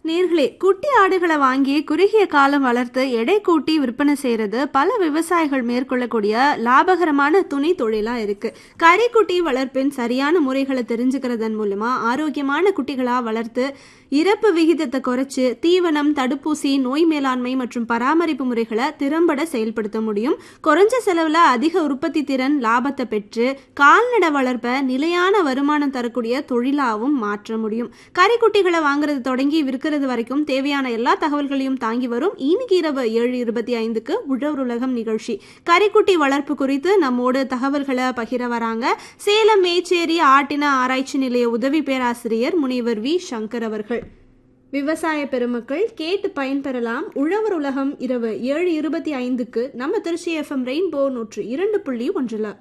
நேர்களே குட்டி ஆடுகளை வாங்கி குறுகிய காலம் வளர்த்து எடை கூட்டி விற்பனை செய்யறது பல விவசாயிகள் மேற்கொள்ளக்கூடிய லாபகரமான துணை தொழிலா இருக்கு கறிக்குட்டி வளர்ப்பின் சரியான முறைகளை தெரிஞ்சுக்கிறதன் மூலமா ஆரோக்கியமான குட்டிகளா வளர்த்து இறப்பு விகிதத்தை குறைச்சு தீவனம் தடுப்பூசி நோய் மேலாண்மை மற்றும் பராமரிப்பு முறைகளை திறம்பட செயல்படுத்த முடியும் குறைஞ்ச செலவுல அதிக உற்பத்தி திறன் லாபத்தை பெற்று கால்நடை வளர்ப்பை நிலையான வருமானம் தரக்கூடிய தொழிலாவும் மாற்ற முடியும் கறிக்குட்டிகளை வாங்குறது தொடங்கி விற்கிறது வரைக்கும் தேவையான எல்லா தகவல்களையும் தாங்கி வரும் இன்னைக்கு இரவு ஏழு இருபத்தி ஐந்துக்கு உழவர் உலகம் நிகழ்ச்சி கறிக்குட்டி வளர்ப்பு குறித்து நம்மோடு தகவல்களை பகிர வராங்க சேலம் மேச்சேரி ஆட்டின ஆராய்ச்சி நிலைய உதவி பேராசிரியர் முனைவர் வி சங்கர் அவர்கள் விவசாய பெருமக்கள் கேட்டு பயன்பெறலாம் உழவர் உலகம் இரவு ஏழு இருபத்தி ஐந்துக்கு நம்ம திருச்சி எஃப்எம் ரெயின்போ நூற்று இரண்டு புள்ளி ஒன்றில்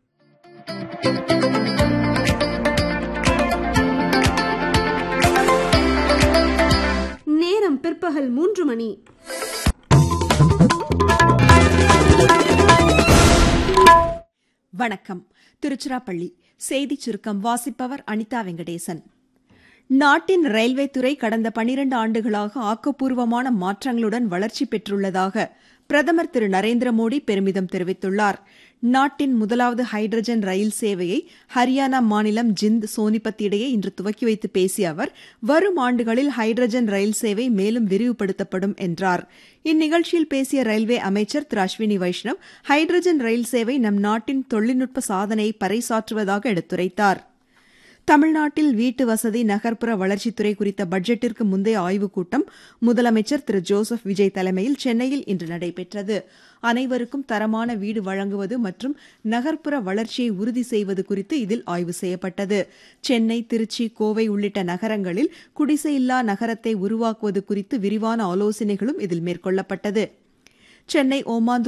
நேரம் பிற்பகல் மூன்று மணி வணக்கம் திருச்சிராப்பள்ளி செய்திச் சுருக்கம் வாசிப்பவர் அனிதா வெங்கடேசன் நாட்டின் ரயில்வே துறை கடந்த பனிரண்டு ஆண்டுகளாக ஆக்கப்பூர்வமான மாற்றங்களுடன் வளர்ச்சி பெற்றுள்ளதாக பிரதமர் திரு நரேந்திர மோடி பெருமிதம் தெரிவித்துள்ளார் நாட்டின் முதலாவது ஹைட்ரஜன் ரயில் சேவையை ஹரியானா மாநிலம் ஜிந்த் சோனிபத் இடையே இன்று துவக்கி வைத்து பேசிய அவர் வரும் ஆண்டுகளில் ஹைட்ரஜன் ரயில் சேவை மேலும் விரிவுபடுத்தப்படும் என்றார் இந்நிகழ்ச்சியில் பேசிய ரயில்வே அமைச்சர் திரு அஸ்வினி வைஷ்ணவ் ஹைட்ரஜன் ரயில் சேவை நம் நாட்டின் தொழில்நுட்ப சாதனையை பறைசாற்றுவதாக எடுத்துரைத்தார் தமிழ்நாட்டில் வீட்டு வசதி நகர்ப்புற வளர்ச்சித்துறை குறித்த பட்ஜெட்டிற்கு முந்தைய ஆய்வுக் கூட்டம் முதலமைச்சர் திரு ஜோசப் விஜய் தலைமையில் சென்னையில் இன்று நடைபெற்றது அனைவருக்கும் தரமான வீடு வழங்குவது மற்றும் நகர்ப்புற வளர்ச்சியை உறுதி செய்வது குறித்து இதில் ஆய்வு செய்யப்பட்டது சென்னை திருச்சி கோவை உள்ளிட்ட நகரங்களில் குடிசையில்லா நகரத்தை உருவாக்குவது குறித்து விரிவான ஆலோசனைகளும் இதில் மேற்கொள்ளப்பட்டது சென்னை ஓமாந்தூர்